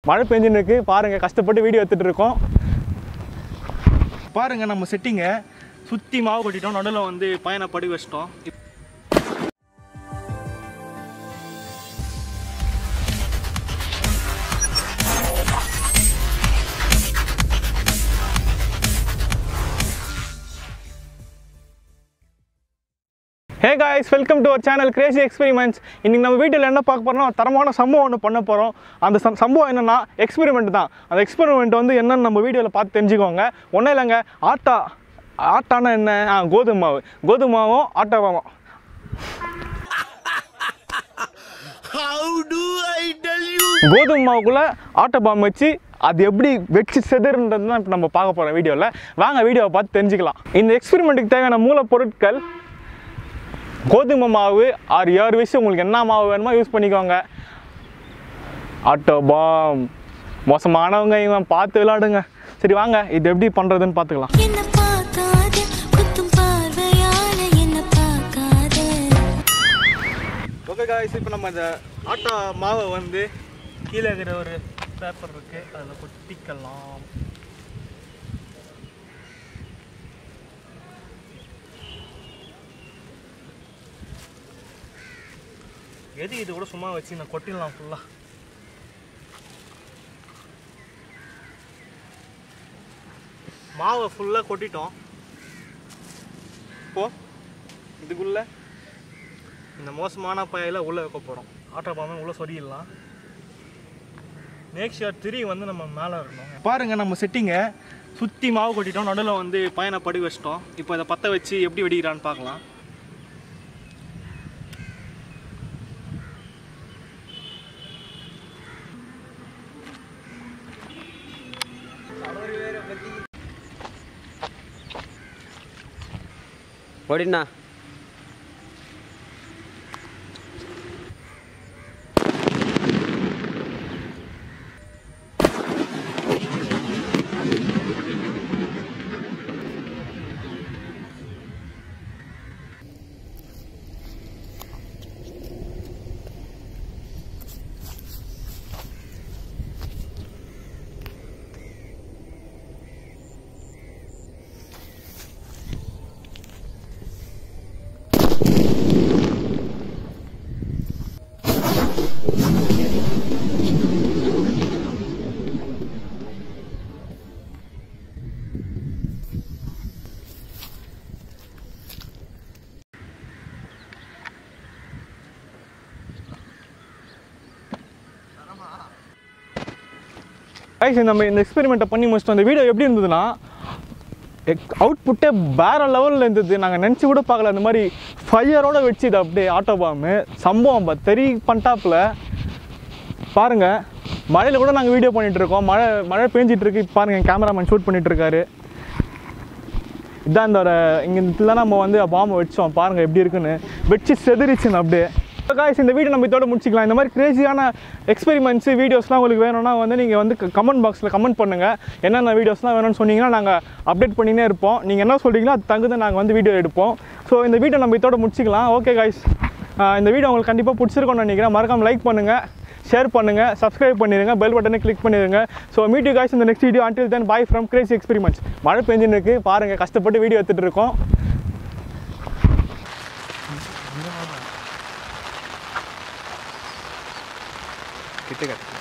மழை பெஞ்சுன்னு இருக்கு பாருங்க கஷ்டப்பட்டு வீடியோ எடுத்துட்டு இருக்கோம் பாருங்க நம்ம செட்டிங்க சுற்றி மாவு கொட்டிட்டோம் நடுவில் வந்து பையனை படி வச்சிட்டோம் hey guys welcome to our channel crazy experiments இன்னைக்கு நம்ம வீட்டில் என்ன பார்க்க போறோம்னா ஒரு தரமான சம்பவம் ஒன்று பண்ண போகிறோம் அந்த சம்- சம்பவம் என்னன்னா எக்ஸ்பெரிமெண்ட் தான் அந்த எக்ஸ்பெரிமெண்ட் வந்து என்னன்னு நம்ம வீடியோவில் பார்த்து தெரிஞ்சுக்கோங்க ஒன்றும் இல்லைங்க ஆட்டா ஆட்டானா என்ன ஆ கோதுமை மாவு கோதுமை மாவும் ஆட்டா மாவும் கோதுமை மாவுக்குள்ள ஆட்டோ பாம் வச்சு அது எப்படி வெச்சு செதறுன்றது தான் இப்போ நம்ம பார்க்க போகிறோம் வீடியோவில் வாங்க வீடியோவை பார்த்து தெரிஞ்சுக்கலாம் இந்த எக்ஸ்பெரிமெண்ட்டுக்கு தேவையான மூலப்பொருட்கள் கோதுமை மாவு ஆறு ஏழு வயசு உங்களுக்கு என்ன மாவு வேணுமோ யூஸ் பண்ணிக்கோங்க ஆட்டோ பாம் மோசமானவங்க இவன் பார்த்து விளையாடுங்க சரி வாங்க இது எப்படி பண்ணுறதுன்னு பார்த்துக்கலாம் என்ன பார்க்காத குத்தும் பார்வையால என்ன பார்க்காத ஓகே காய்ஸ் இப்போ நம்ம இந்த ஆட்டோ மாவை வந்து கீழே இருக்கிற ஒரு பேப்பர் இருக்கு அதில் கொட்டிக்கலாம் எது இது கூட சும்மா வச்சு நான் கொட்டிடலாம் ஃபுல்லாக மாவை ஃபுல்லாக கொட்டிட்டோம் இப்போ இதுக்குள்ள இந்த மோசமான பையில உள்ளே வைக்க போகிறோம் ஆட்டோ பாம்பை உள்ளே சொருகிடலாம் மேக் ஷியர் திரி வந்து நம்ம மேலே இருக்கணும் பாருங்க நம்ம செட்டிங்க சுற்றி மாவு கொட்டிட்டோம் நடுவில் வந்து பையனை படி வச்சிட்டோம் இப்போ இதை பற்ற வச்சு எப்படி வெடிக்கிறான்னு பார்க்கலாம் ஓடிண்ணா கைஸ் நம்ம இந்த எக்ஸ்பெரிமெண்ட்டை பண்ணி முடிச்சிட்டோம் அந்த வீடியோ எப்படி இருந்ததுன்னா அவுட்புட்டே வேற லெவலில் இருந்தது நாங்கள் நினச்சி கூட பார்க்கல அந்த மாதிரி ஃபயரோட வச்சு இது அப்படியே ஆட்டோ பாம்பு சம்பவம் பா- தெரி பண்ணிட்டாப்புல பாருங்க மழையில் கூட நாங்கள் வீடியோ பண்ணிட்டு இருக்கோம் மழை மழை பேஞ்சிட்டு இருக்கு இப்ப பாருங்க கேமராமேன் ஷூட் பண்ணிட்டு இருக்காரு இதான் இந்த ஒரு இங்கே தான் நம்ம வந்து பாம்பை வச்சோம் பாருங்க எப்படி இருக்குன்னு வச்சு செதறிச்சுன்னு அப்படியே காய்ஸ் இந்த வீடியோ நம்ம இதோட முடிச்சிக்கலாம் இந்த மாதிரி கிரேசியான எக்ஸ்பெரிமெண்ட்ஸ் வீடியோஸ்லாம் உங்களுக்கு வேணும்னா வந்து நீங்கள் வந்து கமெண்ட் பாக்ஸில் கமெண்ட் பண்ணுங்கள் என்னென்ன வீடியோஸ்லாம் வேணும்னு சொன்னீங்கன்னா நாங்கள் அப்டேட் பண்ணினே இருப்போம் நீங்கள் என்ன சொல்கிறீங்களோ அது தகுந்த நாங்கள் வந்து வீடியோ எடுப்போம் ஸோ இந்த வீடியோ நம்ம இதோட முடிச்சிக்கலாம் ஓகே காய்ஸ் இந்த வீடியோ உங்களுக்கு கண்டிப்பாக பிடிச்சிருக்கோம்னு நினைக்கிறேன் மறக்காம லைக் பண்ணுங்கள் ஷேர் பண்ணுங்கள் சப்ஸ்கிரைப் பண்ணிடுங்க பெல் பட்டனை கிளிக் பண்ணிடுங்க ஸோ மீட் யூ காய்ஸ் இந்த next video until then bye from crazy experiments மழை பெஞ்சுன்னு இருக்கு பாருங்கள் கஷ்டப்பட்டு வீடியோ எடுத்துகிட்டு இருக்கோம் கிட்ட